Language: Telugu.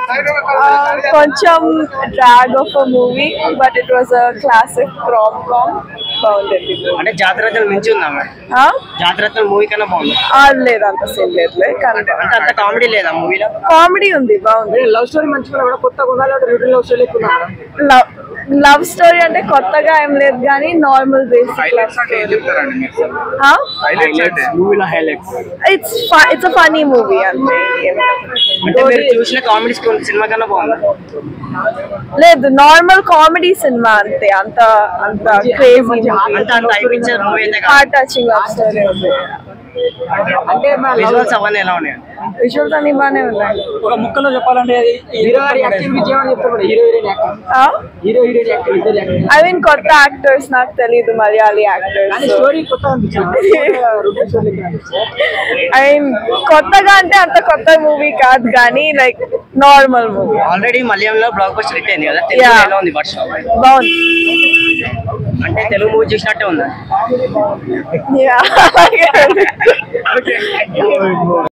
కొంచెం drag of a movie but it was a classic rom com బాగుండేది అంటే జాతరత్నం మించి ఉందా మేడం ఆ? జాతరత్నం మూవీ కన్నా బాగుంది ఆ, లేదు అంత సీన్ లేదులే కానీ అంటే అంత కామెడీ లేదా మూవీలో కామెడీ ఉంది బాగుంది లవ్ స్టోరీ మంచిగా కూడా కొత్తగా ఉందా లేకపోతే రిటర్న్ లవ్ స్టోరీ ఎక్కువ లవ్ లవ్ స్టోరీ అంటే కొత్తగా ఏం లేదు కానీ నార్మల్ బేసిక్ లవ్ హైలైట్స్ అంటే ఏం చెప్తారండి మీరు హైలైట్స్ అంటే మూవీలో highlights it's it's uh funny movie అంతే అంటే మీరు చూసిన కామెడీ సినిమా కన్నా బాగుంది లేదు నార్మల్ కామెడీ సినిమా అంతే అంత అంత క్రేజీ అంత అంత అయిపించే మూవీ అయితే కాదు హార్ట్ టచింగ్ లవ్ స్టోరీ అంటే విజువల్స్ అవన్నీ ఎలా ఉన్నాయి విజువల్స్ అన్ని బాగానే ఉన్నాయి ఒక ముక్కలో చెప్పాలంటే హీరో గారి యాక్టింగ్ విజయం అని చెప్తాడు hero heroine acting hero heroine acting ఇద్దరు యాక్టింగ్ ఐ మీన్ కొత్త యాక్టర్స్ నాకు తెలియదు మలయాళీ కానీ యాక్టర్స్ స్టోరీ కొత్తగా అనిపించింది రిటర్న్ స్టోరీ అనిపించింది ఐ మీన్ కొత్తగా అంటే అంత కొత్త మూవీ కాదు కానీ లైక్ నార్మల్ మూవీ ఆల్రెడీ మలయాళంలో బ్లాక్ బస్టర్ హిట్ అయింది కదా తెలుగు Yeah. ఎలా ఉంది వర్షం బాగుంది అంటే తెలుగు మూవీ చూసినట్టే ఉందా Yeah.